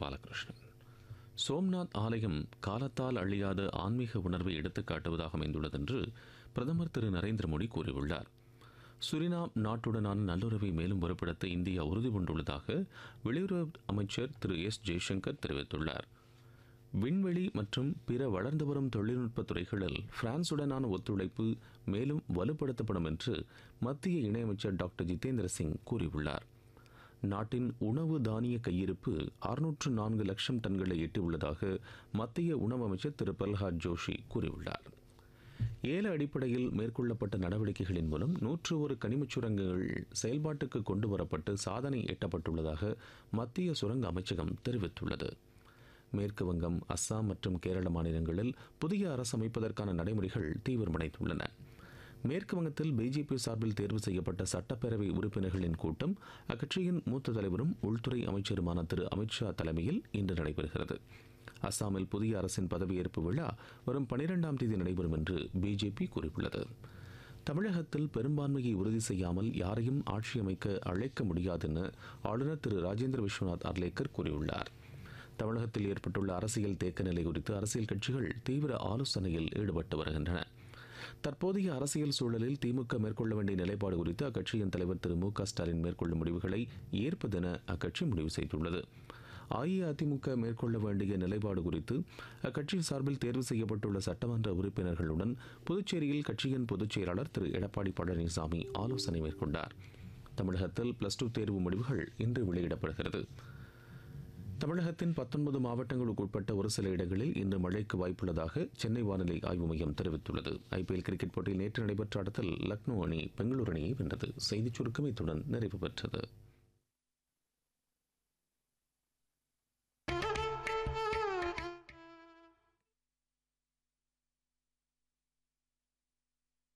பாலகிருஷ்ணன் சோம்நாத் ஆலயம் காலத்தால் அழியாத ஆன்மீக உணர்வை எடுத்துக் காட்டுவதாக அமைந்துள்ளது என்று பிரதமர் திரு நரேந்திர மோடி கூறியுள்ளார் சுரினாம் நாட்டுடனான நல்லுறவை மேலும் வலுப்படுத்த இந்தியா உறுதி பூண்டுள்ளதாக வெளியுறவு அமைச்சர் திரு எஸ் ஜெய்சங்கர் தெரிவித்துள்ளார் விண்வெளி மற்றும் பிற வளர்ந்து வரும் தொழில்நுட்ப துறைகளில் பிரான்சுடனான ஒத்துழைப்பு மேலும் வலுப்படுத்தப்படும் என்று மத்திய இணையமைச்சர் டாக்டர் ஜிதேந்திர சிங் கூறியுள்ளார் நாட்டின் உணவு தானிய கையிருப்பு அறுநூற்று நான்கு லட்சம் டன்களை எட்டியுள்ளதாக மத்திய உணவு அமைச்சர் திரு பிரல்ஹாத் ஜோஷி கூறியுள்ளார் ஏல அடிப்படையில் மேற்கொள்ளப்பட்ட நடவடிக்கைகளின் மூலம் நூற்று ஒரு கனிமச் சுரங்கங்கள் செயல்பாட்டுக்கு கொண்டு வரப்பட்டு சாதனை எட்டப்பட்டுள்ளதாக மத்திய சுரங்க அமைச்சகம் தெரிவித்துள்ளது மேற்கு வங்கம் அஸ்ஸாம் மற்றும் கேரள மாநிலங்களில் புதிய அரசு அமைப்பதற்கான நடைமுறைகள் தீவிரமடைந்துள்ளன மேற்கு வங்கத்தில் பிஜேபி சார்பில் தேர்வு செய்யப்பட்ட சட்டப்பேரவை உறுப்பினர்களின் கூட்டம் அக்கட்சியின் மூத்த தலைவரும் உள்துறை அமைச்சருமான திரு அமித்ஷா தலைமையில் இன்று நடைபெறுகிறது அஸ்ஸாமில் புதிய அரசின் பதவியேற்பு விழா வரும் பனிரெண்டாம் தேதி நடைபெறும் என்று பிஜேபி கூறியுள்ளது தமிழகத்தில் பெரும்பான்மையை உறுதி செய்யாமல் யாரையும் ஆட்சி அமைக்க அழைக்க முடியாது என ஆளுநர் திரு ராஜேந்திர விஸ்வநாத் அர்லேக்கர் கூறியுள்ளார் தமிழகத்தில் ஏற்பட்டுள்ள அரசியல் தேக்க நிலை குறித்து அரசியல் கட்சிகள் தீவிர ஆலோசனையில் ஈடுபட்டு வருகின்றன தற்போதைய அரசியல் சூழலில் திமுக மேற்கொள்ள வேண்டிய நிலைப்பாடு குறித்து அக்கட்சியின் தலைவர் திரு மு க ஸ்டாலின் மேற்கொள்ளும் முடிவுகளை ஏற்பதென அக்கட்சி முடிவு செய்துள்ளது அஇஅதிமுக மேற்கொள்ள வேண்டிய நிலைப்பாடு குறித்து அக்கட்சி சார்பில் தேர்வு செய்யப்பட்டுள்ள சட்டமன்ற உறுப்பினர்களுடன் புதுச்சேரியில் கட்சியின் பொதுச் செயலாளர் திரு எடப்பாடி பழனிசாமி ஆலோசனை மேற்கொண்டார் தமிழகத்தில் பிளஸ் டூ தேர்வு முடிவுகள் இன்று வெளியிடப்படுகிறது தமிழகத்தின் பத்தொன்பது மாவட்டங்களுக்கு உட்பட்ட ஒரு சில இடங்களில் இன்று மழைக்கு வாய்ப்புள்ளதாக சென்னை வானிலை ஆய்வு மையம் தெரிவித்துள்ளது ஐபிஎல் கிரிக்கெட் போட்டியில் நேற்று நடைபெற்ற ஆட்டத்தில் லக்னோ அணி பெங்களூரு அணியை வென்றது செய்திச் சுருக்கம் இத்துடன் நிறைவு பெற்றது